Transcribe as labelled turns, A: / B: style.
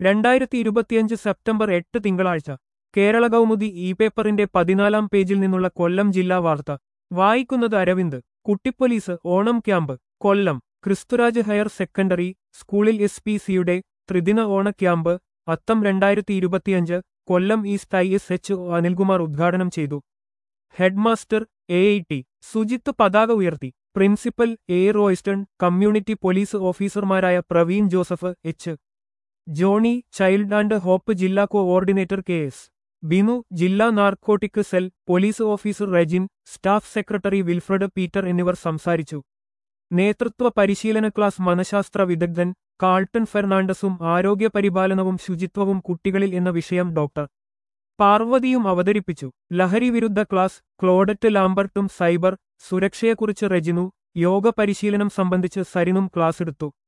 A: രണ്ടായിരത്തി ഇരുപത്തിയഞ്ച് സെപ്റ്റംബർ എട്ട് തിങ്കളാഴ്ച കേരള കൗമുദി ഇ പേപ്പറിന്റെ പതിനാലാം പേജിൽ നിന്നുള്ള കൊല്ലം ജില്ലാ വാർത്ത വായിക്കുന്നത് അരവിന്ദ് കുട്ടിപ്പോലീസ് Onam camp Kollam Christuraj higher secondary സ്കൂളിൽ എസ് പി സിയുടെ ത്രിദിന ഓണ ക്യാമ്പ് അത്തം രണ്ടായിരത്തി ഇരുപത്തിയഞ്ച് Kollam east I S H O Anilkumar ഉദ്ഘാടനം ചെയ്തു headmaster A I T Sujith പതാക ഉയർത്തി principal A Royston community police ഓഫീസർമാരായ Praveen Joseph H Johny child and hope ജില്ലാ കോഓർഡിനേറ്റർ കെ എസ് ബിനു ജില്ലാ narcotic cell police officer Rejin staff secretary Wilfred Peter എന്നിവർ സംസാരിച്ചു നേതൃത്വ പരിശീലന ക്ലാസ് മനഃശാസ്ത്ര വിദഗ്ധൻ കാൾട്ടൺ ഫെർണാണ്ടസും ആരോഗ്യ പരിപാലനവും ശുചിത്വവും കുട്ടികളിൽ എന്ന വിഷയം ഡോക്ടർ പാർവതിയും അവതരിപ്പിച്ചു ലഹരി വിരുദ്ധ ക്ലാസ് ക്ലോഡറ്റ് ലാംബർട്ടും സൈബർ സുരക്ഷയെക്കുറിച്ച് റെജിനു യോഗ പരിശീലനം സംബന്ധിച്ച് സരിനും ക്ലാസ്സെടുത്തു